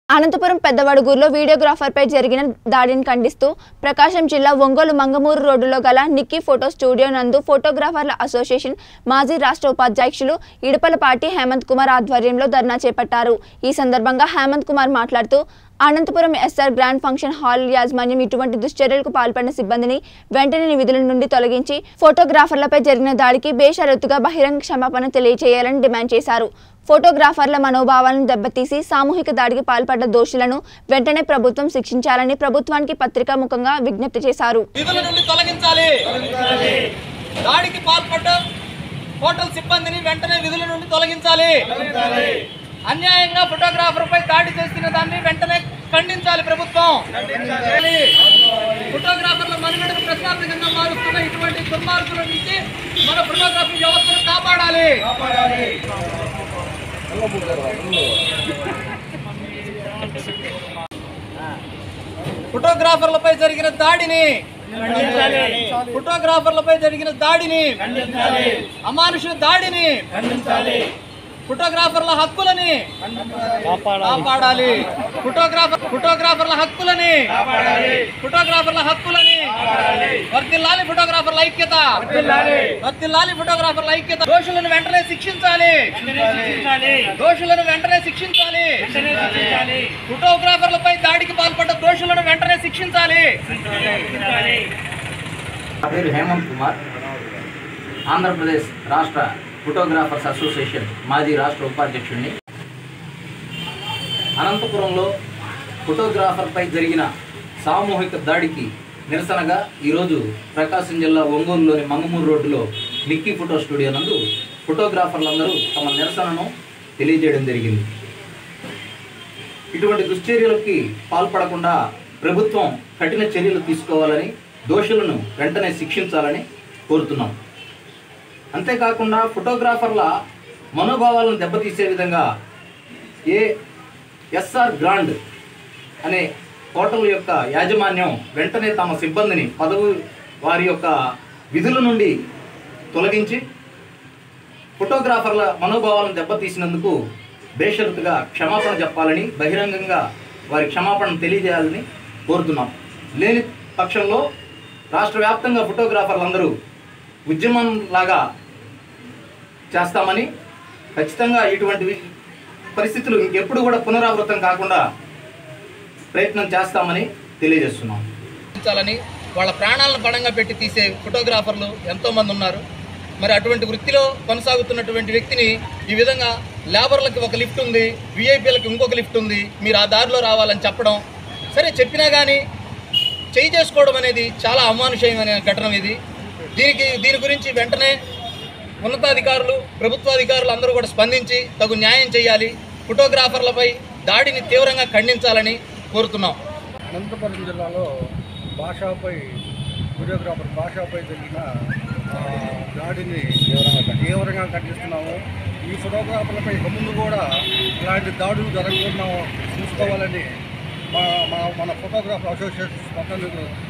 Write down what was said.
అనంతపురం పెద్దవడుగూరులో వీడియోగ్రాఫర్పై జరిగిన దాడిని ఖండిస్తూ ప్రకాశం జిల్లా ఒంగోలు మంగమూరు రోడ్డులో గల నిక్కీ ఫోటో స్టూడియో నందు ఫోటోగ్రాఫర్ల అసోసియేషన్ మాజీ రాష్ట్ర ఉపాధ్యక్షులు ఇడుపలపాటి హేమంత్ కుమార్ ఆధ్వర్యంలో ధర్నా చేపట్టారు ఈ సందర్భంగా హేమంత్ కుమార్ మాట్లాడుతూ Anantapuram SR grand function hall యాజమాన్యం ఇటువంటి దుశ్చర్యలకు పాల్పడిన సిబ్బందిని వెంటనే విధుల నుండి తొలగించి ఫోటోగ్రాఫర్లపై జరిగిన దాడికి బేషరతుగా బహిరంగ క్షమాపణ తెలియజేయాలని డిమాండ్ చేశారు ఫోటోగ్రాఫర్ల మనోభావాలను దెబ్బతీసి సామూహిక దాడికి పాల్పడ్డ దోషులను వెంటనే ప్రభుత్వం శిక్షించాలని ప్రభుత్వానికి పత్రికా ముఖంగా విజ్ఞప్తి చేశారు విధుల నుండి తొలగించాలి దాడికి పాల్పడ్డ హోటల్ సిబ్బందిని వెంటనే విధుల నుండి తొలగించాలి అన్యాయంగా ఫోటోగ్రాఫర్ పై దాడి చేసిన దాన్ని వెంటనే ఖండించాలి ప్రభుత్వం ఫోటోగ్రాఫర్ల మనుగడను ప్రశ్నార్థకంగా మారుస్తున్న ఇటువంటి దుర్మార్గుల నుంచి మన ఫోటోగ్రఫీ వ్యవస్థను కాపాడాలి ఫోటోగ్రాఫర్లపై జరిగిన దాడిని ఫోటోగ్రాఫర్లపై జరిగిన దాడిని అమానుష దాడిని ఫోటోగ్రాఫర్ల హక్కులని కాపాడాలి ఫోటోగ్రాఫర్ ఫోటోగ్రాఫర్ల హక్కులని ఫోటోగ్రాఫర్ల హక్కులని వర్తిల్లాలి ఫోటోగ్రాఫర్ల ఐక్యత వర్తిల్లాలి ఫోటోగ్రాఫర్ల ఐక్యత దోషులను వెంటనే శిక్షించాలి దోషులను వెంటనే శిక్షించాలి ఫోటోగ్రాఫర్లపై దాడికి పాల్పడ్డ దోషులను వెంటనే శిక్షించాలి నా పేరు హేమంత్ కుమార్ ఆంధ్రప్రదేశ్ రాష్ట్ర ఫోటోగ్రాఫర్స్ అసోసియేషన్ మాజీ రాష్ట్ర ఉపాధ్యక్షుడిని అనంతపురంలో ఫోటోగ్రాఫర్పై జరిగిన సామూహిక దాడికి నిరసనగా ఈరోజు ప్రకాశం జిల్లా ఒంగోలులోని మంగమూరు రోడ్డులో నిక్కీ ఫోటో స్టూడియో నందు ఫోటోగ్రాఫర్లందరూ తమ నిరసనను తెలియజేయడం జరిగింది ఇటువంటి దుశ్చర్యలకి పాల్పడకుండా ప్రభుత్వం కఠిన చర్యలు తీసుకోవాలని దోషులను వెంటనే శిక్షించాలని కోరుతున్నాం అంతేకాకుండా ఫోటోగ్రాఫర్ల మనోభావాలను దెబ్బతీసే విధంగా ఏ ఎస్ఆర్ గ్రాండ్ అనే హోటల్ యొక్క యాజమాన్యం వెంటనే తమ సిబ్బందిని పదవి వారి యొక్క విధుల నుండి తొలగించి ఫోటోగ్రాఫర్ల మనోభావాలను దెబ్బతీసినందుకు బేషరతుగా క్షమాపణ చెప్పాలని బహిరంగంగా వారి క్షమాపణ తెలియజేయాలని కోరుతున్నాం లేని పక్షంలో రాష్ట్ర వ్యాప్తంగా ఫోటోగ్రాఫర్లందరూ ఉద్యమం లాగా చేస్తామని ఖచ్చితంగా ఇటువంటి వి- పరిస్థితులు ఇంకెప్పుడు కూడా పునరావృతం కాకుండా ప్రయత్నం చేస్తామని తెలియజేస్తున్నాం ఉంచాలని వాళ్ళ ప్రాణాలను పణంగా పెట్టి తీసే ఫోటోగ్రాఫర్లు ఎంతోమంది ఉన్నారు మరి అటువంటి వృత్తిలో కొనసాగుతున్నటువంటి వ్యక్తిని ఈ విధంగా లేబర్లకి ఒక లిఫ్ట్ ఉంది విఐపీలకి ఇంకొక లిఫ్ట్ ఉంది మీరు ఆ దారిలో రావాలని చెప్పడం సరే చెప్పినా కానీ చేయి చేసుకోవడం అనేది చాలా అమానుషమైన ఘటన ఇది దీనికి దీని గురించి వెంటనే ఉన్నతాధికారులు ప్రభుత్వాధికారులు అందరూ కూడా స్పందించి తగు న్యాయం చేయాలి ఫోటోగ్రాఫర్లపై దాడిని తీవ్రంగా ఖండించాలని కోరుతున్నాం అనంతపురం జిల్లాలో భాషపై వీడియోగ్రాఫర్ భాషపై జరిగిన ఆ, దాడిని తీవ్రంగా ఖండిస్తున్నాము ఈ ఫోటోగ్రాఫర్లపై ఇక ముందు కూడా ఇలాంటి దాడులు జరగకుండా చూసుకోవాలని మా మా మన ఫోటోగ్రాఫర్ అసోసియేషన్ పక్కన